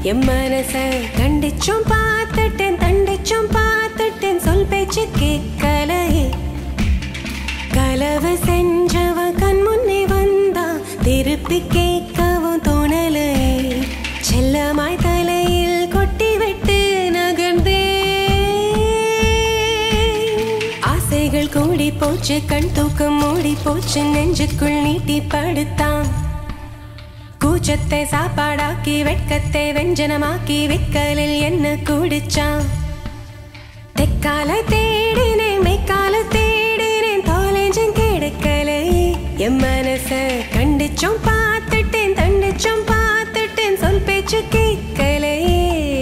என் மனச கண்டிச்சும் பார்த்துட்டேன் தண்டிச்சும் பார்த்துட்டேன் சொல் பேச்சு கேட்கலையே கலவு செஞ்சவ கண் முன்னே வந்தா திருப்பி கேட்கவும் தோணலையே செல்லமாய் தலையில் கொட்டி விட்டு நகர்ந்தே ஆசைகள் கூடி போச்சு கண் தூக்கம் மூடி போச்சு நெஞ்சுக்குள் நீட்டி படுத்தான் கூச்சத்தை சாப்பாடாக்கி வெட்கத்தை வெஞ்சனமாக்கி விக்கலில் என்ன குடிச்சான் தெக்கால தேடினேன் மெக்கால தேடினேன் தொலைஞ்சம் கிடைக்கலை என் மனச கண்டிச்சும் பார்த்துட்டேன் தண்டிச்சும் பார்த்துட்டேன் சொல் பேச்சு கேட்கலையே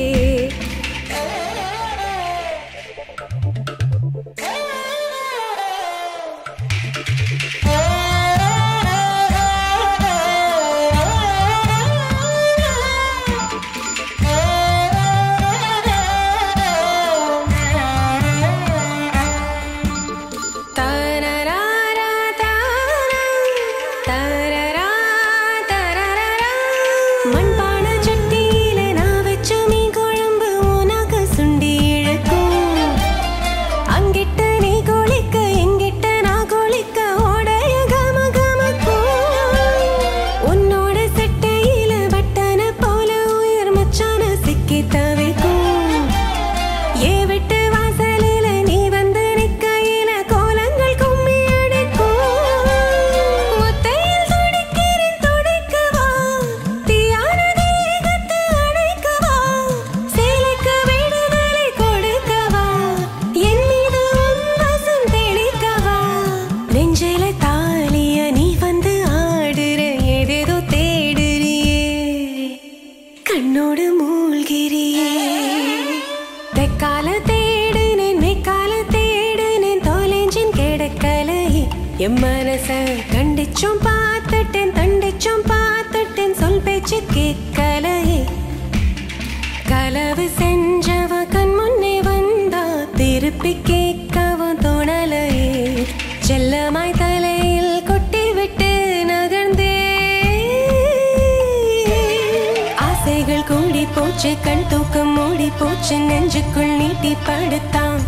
தரராரா தாரா, தரரா, தரரரா. மண்பான சட்டியில நான் வச்ச மீன் குழம்பு உனக்கு சுண்டி இழுக்கும். அங்கிட்ட நீ குளிக்க, இங்கிட்ட நான் குளிக்க, ஓடைய கம கமக்கும். உன்னோட சட்டையில பட்டன போல உயிர் மச்சான சிக்கி தவிக்கும் ஏ விட்டு வாசலில நீ வந்து நிக்கையில கோலங்கள் கும்மி அடிக்கும் முத்தையில் துடிக்கிறேன் துடிக்கவா தீயான தேகத்தை அணைக்கவா சேலைக்கு விடுதலை கொடுக்கவா என் மீது உன் வசம் தெளிக்கவா நெஞ்சில தாலிய நீ வந்து ஆடுற ஏதேதோ தேடுறியே கண்ணோடு மூழ்கிறியே தெக்கால தேடுனேன் மெக்கால தேடுனேன் தொலைஞ்சின் கிடைக்கலை என் மனச கண்டிச்சும் பார்த்துட்டேன் தண்டிச்சும் பார்த்துட்டேன் சொல் பேச்சு கேட்கலையே கலவு செஞ்சவ கண் முன்னே வந்தா திருப்பி கேட்கவும் தோணலையே செல்லமாய் தலையில் கொட்டி விட்டு நகர்ந்தே ஆசைகள் கூடி போச்சு கண் தூக்கம் மூடி போச்சு நெஞ்சுக்குள் நீட்டி படுத்தான்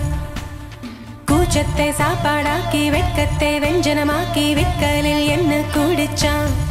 கூச்சத்தை சாப்பாடாக்கி வெட்கத்தை வெஞ்சனமாக்கி விக்கலில் என்ன குடிச்சான்